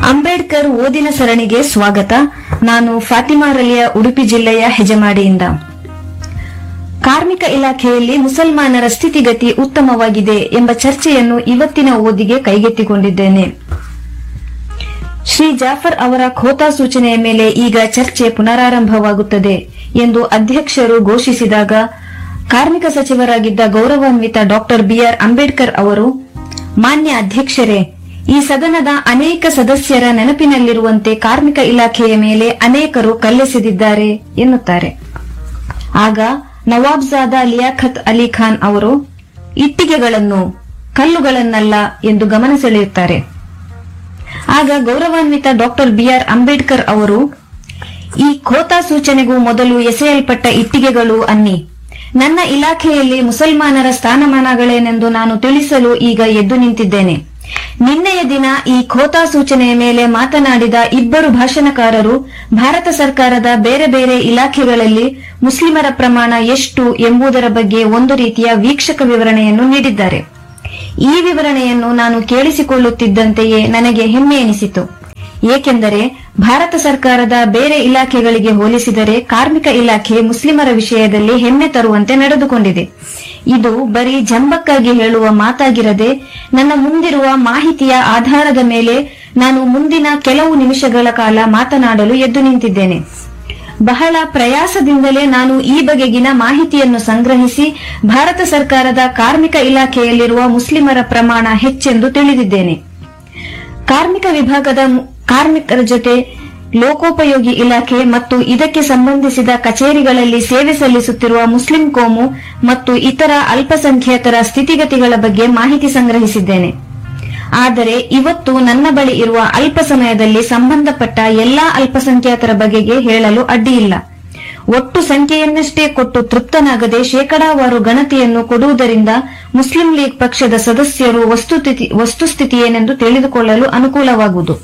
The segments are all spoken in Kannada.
ಅಂಬೇಡ್ಕರ್ ಓದಿನ ಸರಣಿಗೆ ಸ್ವಾಗತ ನಾನು ಫಾತಿಮಾ ರಲಿಯ ಉಡುಪಿ ಜಿಲ್ಲೆಯ ಹೆಜಮಾಡಿಯಿಂದ ಕಾರ್ಮಿಕ ಇಲಾಖೆಯಲ್ಲಿ ಮುಸಲ್ಮಾನರ ಸ್ಥಿತಿಗತಿ ಉತ್ತಮವಾಗಿದೆ ಎಂಬ ಚರ್ಚೆಯನ್ನು ಇವತ್ತಿನ ಓದಿಗೆ ಕೈಗೆತ್ತಿಕೊಂಡಿದ್ದೇನೆ ಶ್ರೀ ಜಾಫರ್ ಅವರ ಖೋತಾ ಸೂಚನೆಯ ಮೇಲೆ ಈಗ ಚರ್ಚೆ ಪುನರಾರಂಭವಾಗುತ್ತದೆ ಎಂದು ಅಧ್ಯಕ್ಷರು ಘೋಷಿಸಿದಾಗ ಕಾರ್ಮಿಕ ಸಚಿವರಾಗಿದ್ದ ಗೌರವಾನ್ವಿತ ಡಾಕ್ಟರ್ ಬಿಆರ್ ಅಂಬೇಡ್ಕರ್ ಅವರು ಮಾನ್ಯ ಅಧ್ಯಕ್ಷರೇ ಈ ಸದನದ ಅನೇಕ ಸದಸ್ಯರ ನೆನಪಿನಲ್ಲಿರುವಂತೆ ಕಾರ್ಮಿಕ ಇಲಾಖೆಯ ಮೇಲೆ ಅನೇಕರು ಕಲ್ಲೆಸೆದಿದ್ದಾರೆ ಎನ್ನುತ್ತಾರೆ ಆಗ ನವಾಬ್ಜಾದ ಲಿಯಾಖತ್ ಅಲಿ ಖಾನ್ ಅವರು ಇಟ್ಟಿಗೆಗಳನ್ನು ಕಲ್ಲುಗಳನ್ನಲ್ಲ ಎಂದು ಗಮನ ಸೆಳೆಯುತ್ತಾರೆ ಆಗ ಗೌರವಾನ್ವಿತ ಡಾಕ್ಟರ್ ಬಿಆರ್ ಅಂಬೇಡ್ಕರ್ ಅವರು ಈ ಖೋತಾ ಸೂಚನೆಗೂ ಮೊದಲು ಎಸೆಯಲ್ಪಟ್ಟ ಇಟ್ಟಿಗೆಗಳು ಅನ್ನಿ ನನ್ನ ಇಲಾಖೆಯಲ್ಲಿ ಮುಸಲ್ಮಾನರ ಸ್ಥಾನಮಾನಗಳೇನೆಂದು ನಾನು ತಿಳಿಸಲು ಈಗ ಎದ್ದು ನಿಂತಿದ್ದೇನೆ ನಿನ್ನೆಯ ದಿನ ಈ ಖೋತಾ ಸೂಚನೆಯ ಮೇಲೆ ಮಾತನಾಡಿದ ಇಬ್ಬರು ಭಾಷಣಕಾರರು ಭಾರತ ಸರ್ಕಾರದ ಬೇರೆ ಬೇರೆ ಇಲಾಖೆಗಳಲ್ಲಿ ಮುಸ್ಲಿಮರ ಪ್ರಮಾಣ ಎಷ್ಟು ಎಂಬುದರ ಬಗ್ಗೆ ಒಂದು ರೀತಿಯ ವೀಕ್ಷಕ ವಿವರಣೆಯನ್ನು ನೀಡಿದ್ದಾರೆ ಈ ವಿವರಣೆಯನ್ನು ನಾನು ಕೇಳಿಸಿಕೊಳ್ಳುತ್ತಿದ್ದಂತೆಯೇ ನನಗೆ ಹೆಮ್ಮೆ ಎನಿಸಿತು ಏಕೆಂದರೆ ಭಾರತ ಸರ್ಕಾರದ ಬೇರೆ ಇಲಾಖೆಗಳಿಗೆ ಹೋಲಿಸಿದರೆ ಕಾರ್ಮಿಕ ಇಲಾಖೆ ಮುಸ್ಲಿಮರ ವಿಷಯದಲ್ಲಿ ಹೆಮ್ಮೆ ತರುವಂತೆ ನಡೆದುಕೊಂಡಿದೆ ಇದು ಬರೀ ಜಂಬಕ್ಕಾಗಿ ಹೇಳುವ ಮಾತಾಗಿರದೆ ನನ್ನ ಮುಂದಿರುವ ಮಾಹಿತಿಯ ಆಧಾರದ ಮೇಲೆ ನಾನು ಮುಂದಿನ ಕೆಲವು ನಿಮಿಷಗಳ ಕಾಲ ಮಾತನಾಡಲು ಎದ್ದು ನಿಂತಿದ್ದೇನೆ ಬಹಳ ಪ್ರಯಾಸದಿಂದಲೇ ನಾನು ಈ ಬಗೆಗಿನ ಮಾಹಿತಿಯನ್ನು ಸಂಗ್ರಹಿಸಿ ಭಾರತ ಸರ್ಕಾರದ ಕಾರ್ಮಿಕ ಇಲಾಖೆಯಲ್ಲಿರುವ ಮುಸ್ಲಿಮರ ಪ್ರಮಾಣ ಹೆಚ್ಚೆಂದು ತಿಳಿದಿದ್ದೇನೆ ಕಾರ್ಮಿಕ ವಿಭಾಗದ ಮು- ಕಾರ್ಮಿಕರ ಜೊತೆ ಲೋಕೋಪಯೋಗಿ ಇಲಾಖೆ ಮತ್ತು ಇದಕ್ಕೆ ಸಂಬಂಧಿಸಿದ ಕಚೇರಿಗಳಲ್ಲಿ ಸೇವೆ ಸಲ್ಲಿಸುತ್ತಿರುವ ಮುಸ್ಲಿಂ ಕೋಮು ಮತ್ತು ಇತರ ಅಲ್ಪಸಂಖ್ಯಾತರ ಸ್ಥಿತಿಗತಿಗಳ ಬಗ್ಗೆ ಮಾಹಿತಿ ಸಂಗ್ರಹಿಸಿದ್ದೇನೆ ಆದರೆ ಇವತ್ತು ನನ್ನ ಬಳಿ ಇರುವ ಅಲ್ಪ ಸಮಯದಲ್ಲಿ ಸಂಬಂಧಪಟ್ಟ ಎಲ್ಲಾ ಅಲ್ಪಸಂಖ್ಯಾತರ ಬಗೆಗೆ ಹೇಳಲು ಅಡ್ಡಿಯಿಲ್ಲ ಒಟ್ಟು ಸಂಖ್ಯೆಯನ್ನಷ್ಟೇ ಕೊಟ್ಟು ತೃಪ್ತನಾಗದೆ ಶೇಕಡಾವಾರು ಗಣತಿಯನ್ನು ಕೊಡುವುದರಿಂದ ಮುಸ್ಲಿಂ ಲೀಗ್ ಪಕ್ಷದ ಸದಸ್ಯರು ವಸ್ತುಸ್ಥಿತಿ ವಸ್ತುಸ್ಥಿತಿ ಏನೆಂದು ತಿಳಿದುಕೊಳ್ಳಲು ಅನುಕೂಲವಾಗುವುದು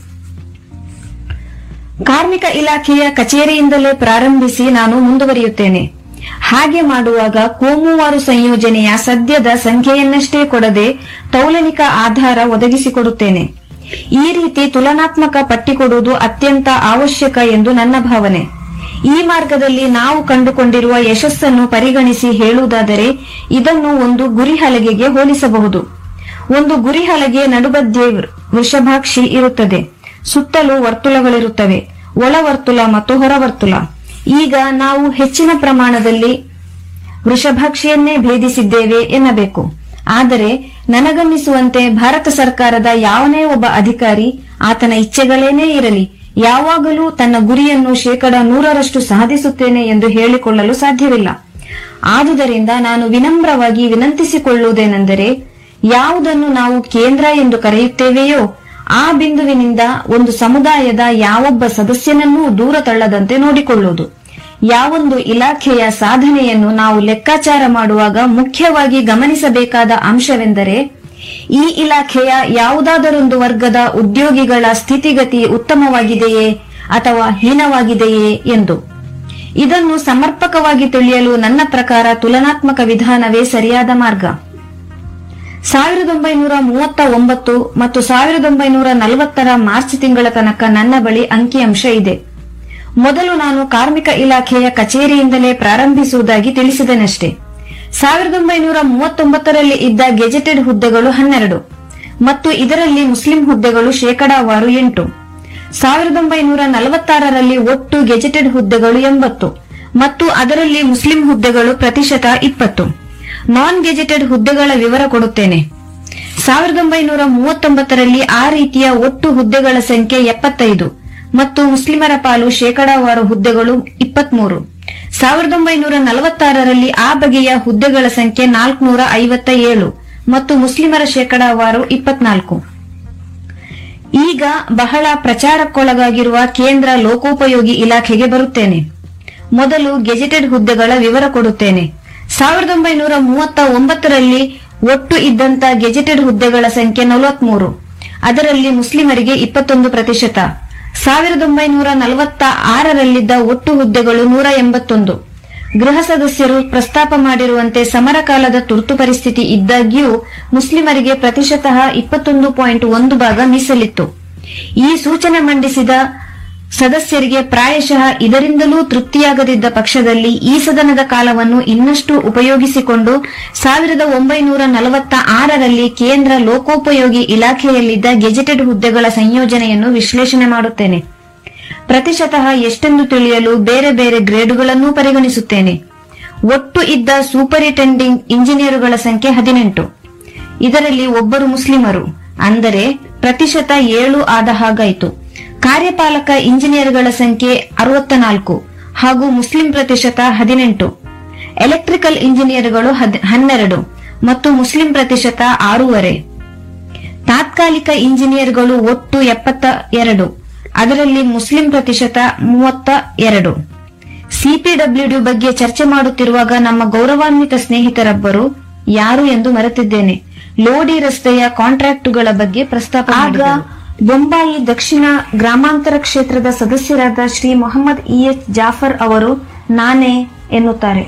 ಕಾರ್ಮಿಕ ಇಲಾಖೆಯ ಕಚೇರಿಯಿಂದಲೇ ಪ್ರಾರಂಭಿಸಿ ನಾನು ಮುಂದುವರಿಯುತ್ತೇನೆ ಹಾಗೆ ಮಾಡುವಾಗ ಕೋಮುವಾರು ಸಂಯೋಜನೆಯ ಸದ್ಯದ ಸಂಖ್ಯೆಯನ್ನಷ್ಟೇ ಕೊಡದೆ ತೌಲನಿಕ ಆಧಾರ ಒದಗಿಸಿಕೊಡುತ್ತೇನೆ ಈ ರೀತಿ ತುಲನಾತ್ಮಕ ಪಟ್ಟಿ ಕೊಡುವುದು ಅತ್ಯಂತ ಅವಶ್ಯಕ ಎಂದು ನನ್ನ ಭಾವನೆ ಈ ಮಾರ್ಗದಲ್ಲಿ ನಾವು ಕಂಡುಕೊಂಡಿರುವ ಯಶಸ್ಸನ್ನು ಪರಿಗಣಿಸಿ ಹೇಳುವುದಾದರೆ ಇದನ್ನು ಒಂದು ಗುರಿ ಹಲಗೆಗೆ ಹೋಲಿಸಬಹುದು ಒಂದು ಗುರಿ ಹಲಗೆ ನಡುಬದ್ದೆ ವೃಷಭಾಕ್ಷಿ ಇರುತ್ತದೆ ಸುತ್ತಲೂ ವರ್ತುಲಗಳಿರುತ್ತವೆ ಒಳವರ್ತುಲ ಮತ್ತು ಹೊರವರ್ತುಲ ಈಗ ನಾವು ಹೆಚ್ಚಿನ ಪ್ರಮಾಣದಲ್ಲಿ ವೃಷಭಾಕ್ಷಿಯನ್ನೇ ಭೇದಿಸಿದ್ದೇವೆ ಎನ್ನಬೇಕು ಆದರೆ ನನಗನ್ನಿಸುವಂತೆ ಭಾರತ ಸರ್ಕಾರದ ಯಾವನೇ ಒಬ್ಬ ಅಧಿಕಾರಿ ಆತನ ಇಚ್ಛೆಗಳೇನೇ ಇರಲಿ ಯಾವಾಗಲೂ ತನ್ನ ಗುರಿಯನ್ನು ಶೇಕಡ ನೂರರಷ್ಟು ಸಾಧಿಸುತ್ತೇನೆ ಎಂದು ಹೇಳಿಕೊಳ್ಳಲು ಸಾಧ್ಯವಿಲ್ಲ ಆದುದರಿಂದ ನಾನು ವಿನಮ್ರವಾಗಿ ವಿನಂತಿಸಿಕೊಳ್ಳುವುದೇನೆಂದರೆ ಯಾವುದನ್ನು ನಾವು ಕೇಂದ್ರ ಎಂದು ಕರೆಯುತ್ತೇವೆಯೋ ಆ ಬಿಂದುವಿನಿಂದ ಒಂದು ಸಮುದಾಯದ ಯಾವೊಬ್ಬ ಸದಸ್ಯನನ್ನೂ ದೂರ ತಳ್ಳದಂತೆ ನೋಡಿಕೊಳ್ಳುವುದು ಯಾವೊಂದು ಇಲಾಖೆಯ ಸಾಧನೆಯನ್ನು ನಾವು ಲೆಕ್ಕಾಚಾರ ಮಾಡುವಾಗ ಮುಖ್ಯವಾಗಿ ಗಮನಿಸಬೇಕಾದ ಅಂಶವೆಂದರೆ ಈ ಇಲಾಖೆಯ ಯಾವುದಾದರೊಂದು ವರ್ಗದ ಉದ್ಯೋಗಿಗಳ ಸ್ಥಿತಿಗತಿ ಉತ್ತಮವಾಗಿದೆಯೇ ಅಥವಾ ಹೀನವಾಗಿದೆಯೇ ಎಂದು ಇದನ್ನು ಸಮರ್ಪಕವಾಗಿ ತಿಳಿಯಲು ನನ್ನ ಪ್ರಕಾರ ತುಲನಾತ್ಮಕ ವಿಧಾನವೇ ಸರಿಯಾದ ಮಾರ್ಗ ಸಾವಿರದ ಒಂಬೈನೂರ ಮೂವತ್ತ ಒಂಬತ್ತು ಮತ್ತು ಸಾವಿರದ ಒಂಬೈನೂರ ನಲವತ್ತರ ಮಾರ್ಚ್ ತಿಂಗಳ ತನಕ ನನ್ನ ಬಳಿ ಅಂಕಿಅಂಶ ಇದೆ ಮೊದಲು ನಾನು ಕಾರ್ಮಿಕ ಇಲಾಖೆಯ ಕಚೇರಿಯಿಂದಲೇ ಪ್ರಾರಂಭಿಸುವುದಾಗಿ ತಿಳಿಸಿದೆನಷ್ಟೇ ಸಾವಿರದ ಒಂಬೈನೂರ ಮೂವತ್ತೊಂಬತ್ತರಲ್ಲಿ ಇದ್ದ ಗೆಜೆಟೆಡ್ ಹುದ್ದೆಗಳು ಹನ್ನೆರಡು ಮತ್ತು ಇದರಲ್ಲಿ ಮುಸ್ಲಿಂ ಹುದ್ದೆಗಳು ಶೇಕಡಾವಾರು ಎಂಟು ಸಾವಿರದ ಒಂಬೈನೂರ ನಲವತ್ತಾರರಲ್ಲಿ ಒಟ್ಟು ಗೆಜೆಟೆಡ್ ಹುದ್ದೆಗಳು ಎಂಬತ್ತು ಮತ್ತು ಅದರಲ್ಲಿ ಮುಸ್ಲಿಂ ಹುದ್ದೆಗಳು ಪ್ರತಿಶತ ಇಪ್ಪತ್ತು ನಾನ್ ಗೆಜೆಟೆಡ್ ಹುದ್ದೆಗಳ ವಿವರ ಕೊಡುತ್ತೇನೆ ಸಾವಿರದ ಒಂಬೈನೂರ ಮೂವತ್ತೊಂಬತ್ತರಲ್ಲಿ ಆ ರೀತಿಯ ಒಟ್ಟು ಹುದ್ದೆಗಳ ಸಂಖ್ಯೆ ಎಪ್ಪತ್ತೈದು ಮತ್ತು ಮುಸ್ಲಿಮರ ಪಾಲು ಶೇಕಡಾವಾರು ಹುದ್ದೆಗಳು ಇಪ್ಪತ್ಮೂರು ಸಾವಿರದ ಒಂಬೈನೂರ ನಲವತ್ತಾರರಲ್ಲಿ ಆ ಬಗೆಯ ಹುದ್ದೆಗಳ ಸಂಖ್ಯೆ ನಾಲ್ಕುನೂರ ಐವತ್ತ ಏಳು ಮತ್ತು ಮುಸ್ಲಿಮರ ಶೇಕಡಾವಾರು ಇಪ್ಪತ್ನಾಲ್ಕು ಈಗ ಬಹಳ ಪ್ರಚಾರಕ್ಕೊಳಗಾಗಿರುವ ಕೇಂದ್ರ ಲೋಕೋಪಯೋಗಿ ಇಲಾಖೆಗೆ ಬರುತ್ತೇನೆ ಮೊದಲು ಗೆಜೆಟೆಡ್ ಹುದ್ದೆಗಳ ವಿವರ ಕೊಡುತ್ತೇನೆ ಸಾವಿರದ ಒಂಬೈನೂರ ಮೂವತ್ತ ಒಂಬತ್ತರಲ್ಲಿ ಒಟ್ಟು ಇದ್ದಂತ ಗೆಜೆಟೆಡ್ ಹುದ್ದೆಗಳ ಸಂಖ್ಯೆ ನಲವತ್ಮೂರು ಅದರಲ್ಲಿ ಮುಸ್ಲಿಮರಿಗೆ ಇಪ್ಪತ್ತೊಂದು ಪ್ರತಿಶತ ಸಾವಿರದ ಒಂಬೈನೂರ ನಲವತ್ತ ಆರರಲ್ಲಿದ್ದ ಒಟ್ಟು ಹುದ್ದೆಗಳು ನೂರ ಎಂಬತ್ತೊಂದು ಗೃಹ ಸದಸ್ಯರು ಪ್ರಸ್ತಾಪ ಮಾಡಿರುವಂತೆ ಸಮರಕಾಲದ ತುರ್ತು ಪರಿಸ್ಥಿತಿ ಇದ್ದಾಗ್ಯೂ ಮುಸ್ಲಿಮರಿಗೆ ಪ್ರತಿಶತಃ ಇಪ್ಪತ್ತೊಂದು ಪಾಯಿಂಟ್ ಒಂದು ಭಾಗ ಮೀಸಲಿತ್ತು ಈ ಸೂಚನೆ ಮಂಡಿಸಿದ ಸದಸ್ಯರಿಗೆ ಪ್ರಾಯಶಃ ಇದರಿಂದಲೂ ತೃಪ್ತಿಯಾಗದಿದ್ದ ಪಕ್ಷದಲ್ಲಿ ಈ ಸದನದ ಕಾಲವನ್ನು ಇನ್ನಷ್ಟು ಉಪಯೋಗಿಸಿಕೊಂಡು ಸಾವಿರದ ಒಂಬೈನೂರ ನಲವತ್ತ ಆರರಲ್ಲಿ ಕೇಂದ್ರ ಲೋಕೋಪಯೋಗಿ ಇಲಾಖೆಯಲ್ಲಿದ್ದ ಗೆಜೆಟೆಡ್ ಹುದ್ದೆಗಳ ಸಂಯೋಜನೆಯನ್ನು ವಿಶ್ಲೇಷಣೆ ಮಾಡುತ್ತೇನೆ ಪ್ರತಿಶತಃ ಎಷ್ಟೆಂದು ತಿಳಿಯಲು ಬೇರೆ ಬೇರೆ ಗ್ರೇಡುಗಳನ್ನೂ ಪರಿಗಣಿಸುತ್ತೇನೆ ಒಟ್ಟು ಇದ್ದ ಸೂಪರಿಂಟೆಂಡಿಂಗ್ ಇಂಜಿನಿಯರುಗಳ ಸಂಖ್ಯೆ ಹದಿನೆಂಟು ಇದರಲ್ಲಿ ಒಬ್ಬರು ಮುಸ್ಲಿಮರು ಅಂದರೆ ಪ್ರತಿಶತ ಏಳು ಆದ ಹಾಗಾಯಿತು ಕಾರ್ಯಪಾಲಕ ಇಂಜಿನಿಯರ್ಗಳ ಸಂಖ್ಯೆ ಅರವತ್ತ ನಾಲ್ಕು ಹಾಗೂ ಮುಸ್ಲಿಂ ಪ್ರತಿಶತ ಹದಿನೆಂಟು ಎಲೆಕ್ಟ್ರಿಕಲ್ ಇಂಜಿನಿಯರ್ಗಳು ಹದ್- ಹನ್ನೆರಡು ಮತ್ತು ಮುಸ್ಲಿಂ ಪ್ರತಿಶತ ಆರೂವರೆ ತಾತ್ಕಾಲಿಕ ಇಂಜಿನಿಯರ್ಗಳು ಒಟ್ಟು ಎಪ್ಪತ್ತ ಎರಡು ಅದರಲ್ಲಿ ಮುಸ್ಲಿಂ ಪ್ರತಿಶತ ಮೂವತ್ತ ಎರಡು ಸಿಪಿಡಬ್ಲ್ಯೂಡಿ ಬಗ್ಗೆ ಚರ್ಚೆ ಮಾಡುತ್ತಿರುವಾಗ ನಮ್ಮ ಗೌರವಾನ್ವಿತ ಸ್ನೇಹಿತರೊಬ್ಬರು ಯಾರು ಎಂದು ಮರೆತಿದ್ದೇನೆ ಲೋಡಿ ರಸ್ತೆಯ ಕಾಂಟ್ರಾಕ್ಟುಗಳ ಬಗ್ಗೆ ಪ್ರಸ್ತಾಪ ಆಗ ಬೊಂಬಾಯಿ ದಕ್ಷಿಣ ಗ್ರಾಮಾಂತರ ಕ್ಷೇತ್ರದ ಸದಸ್ಯರಾದ ಶ್ರೀ ಮೊಹಮ್ಮದ್ ಇ ಎಚ್ ಜಾಫರ್ ಅವರು ನಾನೇ ಎನ್ನುತ್ತಾರೆ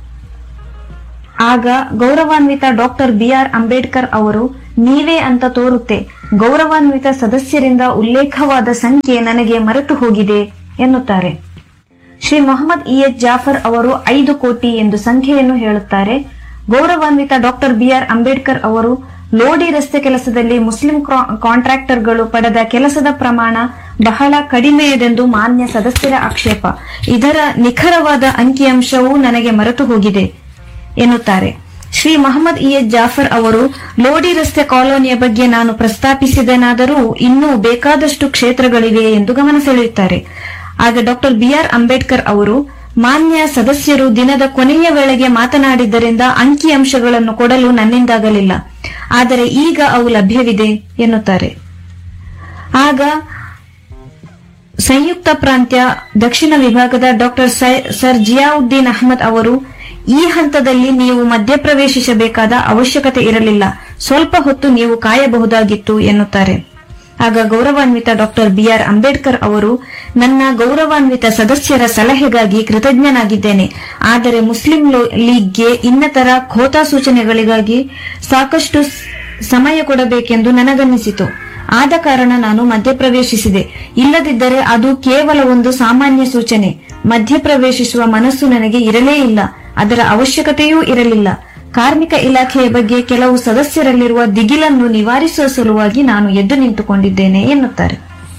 ಆಗ ಗೌರವಾನ್ವಿತ ಡಾಕ್ಟರ್ ಬಿಆರ್ ಅಂಬೇಡ್ಕರ್ ಅವರು ನೀವೇ ಅಂತ ತೋರುತ್ತೆ ಗೌರವಾನ್ವಿತ ಸದಸ್ಯರಿಂದ ಉಲ್ಲೇಖವಾದ ಸಂಖ್ಯೆ ನನಗೆ ಮರೆತು ಹೋಗಿದೆ ಎನ್ನುತ್ತಾರೆ ಶ್ರೀ ಮೊಹಮ್ಮದ್ ಇ ಎಚ್ ಜಾಫರ್ ಅವರು ಐದು ಕೋಟಿ ಎಂದು ಸಂಖ್ಯೆಯನ್ನು ಹೇಳುತ್ತಾರೆ ಗೌರವಾನ್ವಿತ ಡಾಕ್ಟರ್ ಬಿಆರ್ ಅಂಬೇಡ್ಕರ್ ಅವರು ಲೋಡಿ ರಸ್ತೆ ಕೆಲಸದಲ್ಲಿ ಮುಸ್ಲಿಂ ಕ್ರಾ- ಕಾಂಟ್ರಾಕ್ಟರ್ಗಳು ಪಡೆದ ಕೆಲಸದ ಪ್ರಮಾಣ ಬಹಳ ಕಡಿಮೆಯದೆಂದು ಮಾನ್ಯ ಸದಸ್ಯರ ಆಕ್ಷೇಪ ಇದರ ನಿಖರವಾದ ಅಂಕಿಅಂಶವೂ ನನಗೆ ಮರೆತು ಹೋಗಿದೆ ಎನ್ನುತ್ತಾರೆ ಶ್ರೀ ಮೊಹಮ್ಮದ್ ಇ ಎಚ್ ಜಾಫರ್ ಅವರು ಲೋಡಿ ರಸ್ತೆ ಕಾಲೋನಿಯ ಬಗ್ಗೆ ನಾನು ಪ್ರಸ್ತಾಪಿಸಿದೆನಾದರೂ ಇನ್ನೂ ಬೇಕಾದಷ್ಟು ಕ್ಷೇತ್ರಗಳಿವೆ ಎಂದು ಗಮನ ಸೆಳೆಯುತ್ತಾರೆ ಆಗ ಡಾಕ್ಟರ್ ಬಿಆರ್ ಅಂಬೇಡ್ಕರ್ ಅವರು ಮಾನ್ಯ ಸದಸ್ಯರು ದಿನದ ಕೊನೆಯ ವೇಳೆಗೆ ಮಾತನಾಡಿದ್ದರಿಂದ ಅಂಕಿಅಂಶಗಳನ್ನು ಕೊಡಲು ನನ್ನಿಂದಾಗಲಿಲ್ಲ ಆದರೆ ಈಗ ಅವು ಲಭ್ಯವಿದೆ ಎನ್ನುತ್ತಾರೆ ಆಗ ಸಂಯುಕ್ತ ಪ್ರಾಂತ್ಯ ದಕ್ಷಿಣ ವಿಭಾಗದ ಡಾಕ್ಟರ್ ಸರ್ ಜಿಯಾವುದ್ದೀನ್ ಅಹಮದ್ ಅವರು ಈ ಹಂತದಲ್ಲಿ ನೀವು ಮಧ್ಯಪ್ರವೇಶಿಸಬೇಕಾದ ಅವಶ್ಯಕತೆ ಇರಲಿಲ್ಲ ಸ್ವಲ್ಪ ಹೊತ್ತು ನೀವು ಕಾಯಬಹುದಾಗಿತ್ತು ಎನ್ನುತ್ತಾರೆ ಆಗ ಗೌರವಾನ್ವಿತ ಡಾಕ್ಟರ್ ಬಿಆರ್ ಅಂಬೇಡ್ಕರ್ ಅವರು ನನ್ನ ಗೌರವಾನ್ವಿತ ಸದಸ್ಯರ ಸಲಹೆಗಾಗಿ ಕೃತಜ್ಞನಾಗಿದ್ದೇನೆ ಆದರೆ ಮುಸ್ಲಿಂ ಲೋ- ಲೀಗ್ಗೆ ಇನ್ನಿತರ ಖೋತಾ ಸೂಚನೆಗಳಿಗಾಗಿ ಸಾಕಷ್ಟು ಸ್- ಸಮಯ ಕೊಡಬೇಕೆಂದು ನನಗನ್ನಿಸಿತು ಆದ ಕಾರಣ ನಾನು ಮಧ್ಯಪ್ರವೇಶಿಸಿದೆ ಇಲ್ಲದಿದ್ದರೆ ಅದು ಕೇವಲ ಒಂದು ಸಾಮಾನ್ಯ ಸೂಚನೆ ಮಧ್ಯಪ್ರವೇಶಿಸುವ ಮನಸ್ಸು ನನಗೆ ಇರಲೇ ಇಲ್ಲ ಅದರ ಅವಶ್ಯಕತೆಯೂ ಇರಲಿಲ್ಲ ಕಾರ್ಮಿಕ ಇಲಾಖೆಯ ಬಗ್ಗೆ ಕೆಲವು ಸದಸ್ಯರಲ್ಲಿರುವ ದಿಗಿಲನ್ನು ನಿವಾರಿಸುವ ಸಲುವಾಗಿ ನಾನು ಎದ್ದು ನಿಂತುಕೊಂಡಿದ್ದೇನೆ ಎನ್ನುತ್ತಾರೆ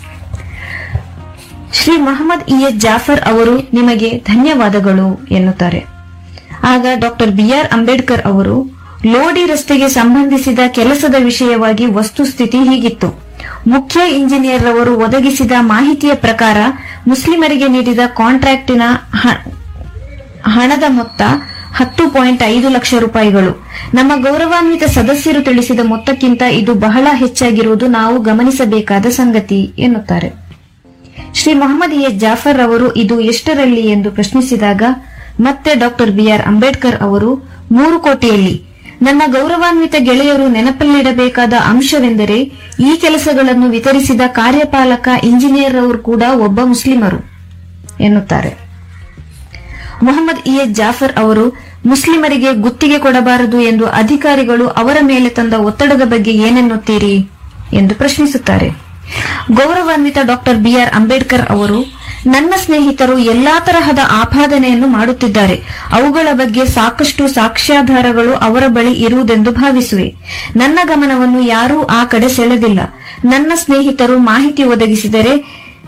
ಶ್ರೀ ಮೊಹಮ್ಮದ್ ಇ ಎಚ್ ಜಾಫರ್ ಅವರು ನಿಮಗೆ ಧನ್ಯವಾದಗಳು ಎನ್ನುತ್ತಾರೆ ಆಗ ಡಾಕ್ಟರ್ ಬಿಆರ್ ಅಂಬೇಡ್ಕರ್ ಅವರು ಲೋಡಿ ರಸ್ತೆಗೆ ಸಂಬಂಧಿಸಿದ ಕೆಲಸದ ವಿಷಯವಾಗಿ ವಸ್ತುಸ್ಥಿತಿ ಹೀಗಿತ್ತು ಮುಖ್ಯ ಇಂಜಿನಿಯರ್ ಅವರು ಒದಗಿಸಿದ ಮಾಹಿತಿಯ ಪ್ರಕಾರ ಮುಸ್ಲಿಮರಿಗೆ ನೀಡಿದ ಕಾಂಟ್ರಾಕ್ಟಿನ ಹ- ಹಣದ ಮೊತ್ತ ಹತ್ತು ಪಾಯಿಂಟ್ ಐದು ಲಕ್ಷ ರೂಪಾಯಿಗಳು ನಮ್ಮ ಗೌರವಾನ್ವಿತ ಸದಸ್ಯರು ತಿಳಿಸಿದ ಮೊತ್ತಕ್ಕಿಂತ ಇದು ಬಹಳ ಹೆಚ್ಚಾಗಿರುವುದು ನಾವು ಗಮನಿಸಬೇಕಾದ ಸಂಗತಿ ಎನ್ನುತ್ತಾರೆ ಶ್ರೀ ಮೊಹಮ್ಮದ್ ಎ ಜಾಫರ್ ಅವರು ಇದು ಎಷ್ಟರಲ್ಲಿ ಎಂದು ಪ್ರಶ್ನಿಸಿದಾಗ ಮತ್ತೆ ಡಾಕ್ಟರ್ ಬಿಆರ್ ಅಂಬೇಡ್ಕರ್ ಅವರು ಮೂರು ಕೋಟಿಯಲ್ಲಿ ನನ್ನ ಗೌರವಾನ್ವಿತ ಗೆಳೆಯರು ನೆನಪಲ್ಲಿಡಬೇಕಾದ ಅಂಶವೆಂದರೆ ಈ ಕೆಲಸಗಳನ್ನು ವಿತರಿಸಿದ ಕಾರ್ಯಪಾಲಕ ಇಂಜಿನಿಯರ್ ಅವರು ಕೂಡ ಒಬ್ಬ ಮುಸ್ಲಿಮರು ಎನ್ನುತ್ತಾರೆ ಮೊಹಮ್ಮದ್ ಇ ಎಚ್ ಜಾಫರ್ ಅವರು ಮುಸ್ಲಿಮರಿಗೆ ಗುತ್ತಿಗೆ ಕೊಡಬಾರದು ಎಂದು ಅಧಿಕಾರಿಗಳು ಅವರ ಮೇಲೆ ತಂದ ಒತ್ತಡದ ಬಗ್ಗೆ ಏನೆನ್ನುತ್ತೀರಿ ಎಂದು ಪ್ರಶ್ನಿಸುತ್ತಾರೆ ಗೌರವಾನ್ವಿತ ಡಾಕ್ಟರ್ ಬಿಆರ್ ಅಂಬೇಡ್ಕರ್ ಅವರು ನನ್ನ ಸ್ನೇಹಿತರು ಎಲ್ಲಾ ತರಹದ ಆಪಾದನೆಯನ್ನು ಮಾಡುತ್ತಿದ್ದಾರೆ ಅವುಗಳ ಬಗ್ಗೆ ಸಾಕಷ್ಟು ಸಾಕ್ಷ್ಯಾಧಾರಗಳು ಅವರ ಬಳಿ ಇರುವುದೆಂದು ಭಾವಿಸುವೆ ನನ್ನ ಗಮನವನ್ನು ಯಾರೂ ಆ ಕಡೆ ಸೆಳೆದಿಲ್ಲ ನನ್ನ ಸ್ನೇಹಿತರು ಮಾಹಿತಿ ಒದಗಿಸಿದರೆ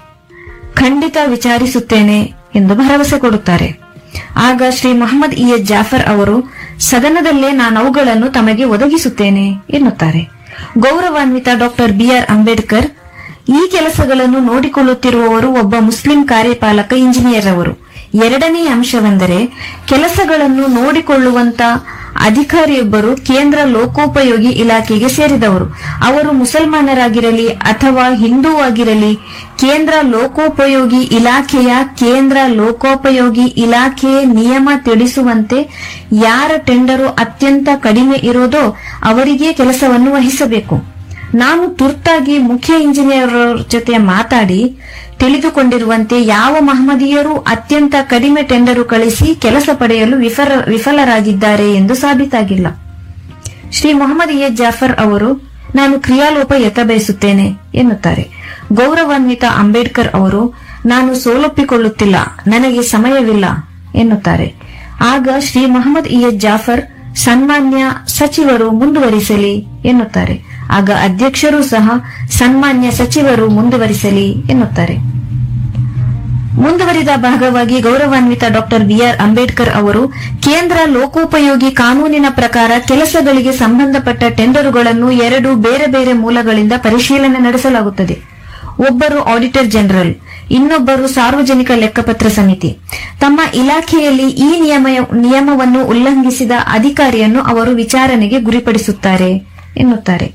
ಖಂಡಿತ ವಿಚಾರಿಸುತ್ತೇನೆ ಎಂದು ಭರವಸೆ ಕೊಡುತ್ತಾರೆ ಆಗ ಶ್ರೀ ಮೊಹಮ್ಮದ್ ಇ ಎಚ್ ಜಾಫರ್ ಅವರು ಸದನದಲ್ಲೇ ನಾನು ಅವುಗಳನ್ನು ತಮಗೆ ಒದಗಿಸುತ್ತೇನೆ ಎನ್ನುತ್ತಾರೆ ಗೌರವಾನ್ವಿತ ಡಾಕ್ಟರ್ ಬಿಆರ್ ಅಂಬೇಡ್ಕರ್ ಈ ಕೆಲಸಗಳನ್ನು ನೋಡಿಕೊಳ್ಳುತ್ತಿರುವವರು ಒಬ್ಬ ಮುಸ್ಲಿಂ ಕಾರ್ಯಪಾಲಕ ಇಂಜಿನಿಯರ್ ಅವರು ಎರಡನೇ ಅಂಶವೆಂದರೆ ಕೆಲಸಗಳನ್ನು ನೋಡಿಕೊಳ್ಳುವಂತ ಅಧಿಕಾರಿಯೊಬ್ಬರು ಕೇಂದ್ರ ಲೋಕೋಪಯೋಗಿ ಇಲಾಖೆಗೆ ಸೇರಿದವರು ಅವರು ಮುಸಲ್ಮಾನರಾಗಿರಲಿ ಅಥವಾ ಹಿಂದೂ ಆಗಿರಲಿ ಕೇಂದ್ರ ಲೋಕೋಪಯೋಗಿ ಇಲಾಖೆಯ ಕೇಂದ್ರ ಲೋಕೋಪಯೋಗಿ ಇಲಾಖೆ ನಿಯಮ ತಿಳಿಸುವಂತೆ ಯಾರ ಟೆಂಡರು ಅತ್ಯಂತ ಕಡಿಮೆ ಇರೋದೋ ಅವರಿಗೇ ಕೆಲಸವನ್ನು ವಹಿಸಬೇಕು ನಾನು ತುರ್ತಾಗಿ ಮುಖ್ಯ ಇಂಜಿನಿಯರ್ ಜೊತೆ ಮಾತಾಡಿ ತಿಳಿದುಕೊಂಡಿರುವಂತೆ ಯಾವ ಮಹಮ್ಮದೀಯರು ಅತ್ಯಂತ ಕಡಿಮೆ ಟೆಂಡರು ಕಳಿಸಿ ಕೆಲಸ ಪಡೆಯಲು ವಿಫಲ ವಿಫಲರಾಗಿದ್ದಾರೆ ಎಂದು ಸಾಬೀತಾಗಿಲ್ಲ ಶ್ರೀ ಮೊಹಮ್ಮದ್ ಎ ಜಾಫರ್ ಅವರು ನಾನು ಕ್ರಿಯಾಲೋಪ ಎತ್ತ ಬಯಸುತ್ತೇನೆ ಎನ್ನುತ್ತಾರೆ ಗೌರವಾನ್ವಿತ ಅಂಬೇಡ್ಕರ್ ಅವರು ನಾನು ಸೋಲೊಪ್ಪಿಕೊಳ್ಳುತ್ತಿಲ್ಲ ನನಗೆ ಸಮಯವಿಲ್ಲ ಎನ್ನುತ್ತಾರೆ ಆಗ ಶ್ರೀ ಮೊಹಮ್ಮದ್ ಇಯದ್ ಜಾಫರ್ ಸನ್ಮಾನ್ಯ ಸಚಿವರು ಮುಂದುವರಿಸಲಿ ಎನ್ನುತ್ತಾರೆ ಆಗ ಅಧ್ಯಕ್ಷರು ಸಹ ಸನ್ಮಾನ್ಯ ಸಚಿವರು ಮುಂದುವರಿಸಲಿ ಎನ್ನುತ್ತಾರೆ ಮುಂದುವರಿದ ಭಾಗವಾಗಿ ಗೌರವಾನ್ವಿತ ಡಾಕ್ಟರ್ ಬಿಆರ್ ಅಂಬೇಡ್ಕರ್ ಅವರು ಕೇಂದ್ರ ಲೋಕೋಪಯೋಗಿ ಕಾನೂನಿನ ಪ್ರಕಾರ ಕೆಲಸಗಳಿಗೆ ಸಂಬಂಧಪಟ್ಟ ಟೆಂಡರುಗಳನ್ನು ಎರಡು ಬೇರೆ ಬೇರೆ ಮೂಲಗಳಿಂದ ಪರಿಶೀಲನೆ ನಡೆಸಲಾಗುತ್ತದೆ ಒಬ್ಬರು ಆಡಿಟರ್ ಜನರಲ್ ಇನ್ನೊಬ್ಬರು ಸಾರ್ವಜನಿಕ ಲೆಕ್ಕಪತ್ರ ಸಮಿತಿ ತಮ್ಮ ಇಲಾಖೆಯಲ್ಲಿ ಈ ನಿಯಮ ನಿಯಮವನ್ನು ಉಲ್ಲಂಘಿಸಿದ ಅಧಿಕಾರಿಯನ್ನು ಅವರು ವಿಚಾರಣೆಗೆ ಗುರಿಪಡಿಸುತ್ತಾರೆ ಎನ್ನುತ್ತಾರೆ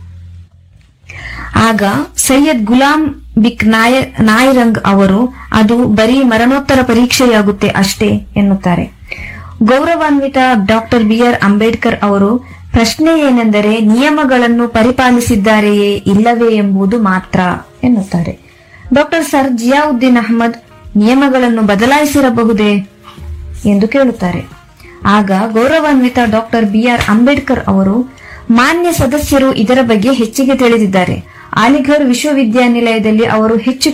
ಆಗ ಸೈಯದ್ ಗುಲಾಂ ಬಿಕ್ ನಾಯ ನಾಯ್ರಂಗ್ ಅವರು ಅದು ಬರೀ ಮರಣೋತ್ತರ ಪರೀಕ್ಷೆಯಾಗುತ್ತೆ ಅಷ್ಟೇ ಎನ್ನುತ್ತಾರೆ ಗೌರವಾನ್ವಿತ ಡಾಕ್ಟರ್ ಬಿಆರ್ ಅಂಬೇಡ್ಕರ್ ಅವರು ಪ್ರಶ್ನೆ ಏನೆಂದರೆ ನಿಯಮಗಳನ್ನು ಪರಿಪಾಲಿಸಿದ್ದಾರೆಯೇ ಇಲ್ಲವೇ ಎಂಬುದು ಮಾತ್ರ ಎನ್ನುತ್ತಾರೆ ಡಾಕ್ಟರ್ ಸರ್ ಜಿಯಾವುದ್ದೀನ್ ಅಹಮದ್ ನಿಯಮಗಳನ್ನು ಬದಲಾಯಿಸಿರಬಹುದೇ ಎಂದು ಕೇಳುತ್ತಾರೆ ಆಗ ಗೌರವಾನ್ವಿತ ಡಾಕ್ಟರ್ ಬಿಆರ್ ಅಂಬೇಡ್ಕರ್ ಅವರು ಮಾನ್ಯ ಸದಸ್ಯರು ಇದರ ಬಗ್ಗೆ ಹೆಚ್ಚಿಗೆ ತಿಳಿದಿದ್ದಾರೆ ಅಲಿಘರ್ ವಿಶ್ವವಿದ್ಯಾನಿಲಯದಲ್ಲಿ ಅವರು ಹೆಚ್ಚು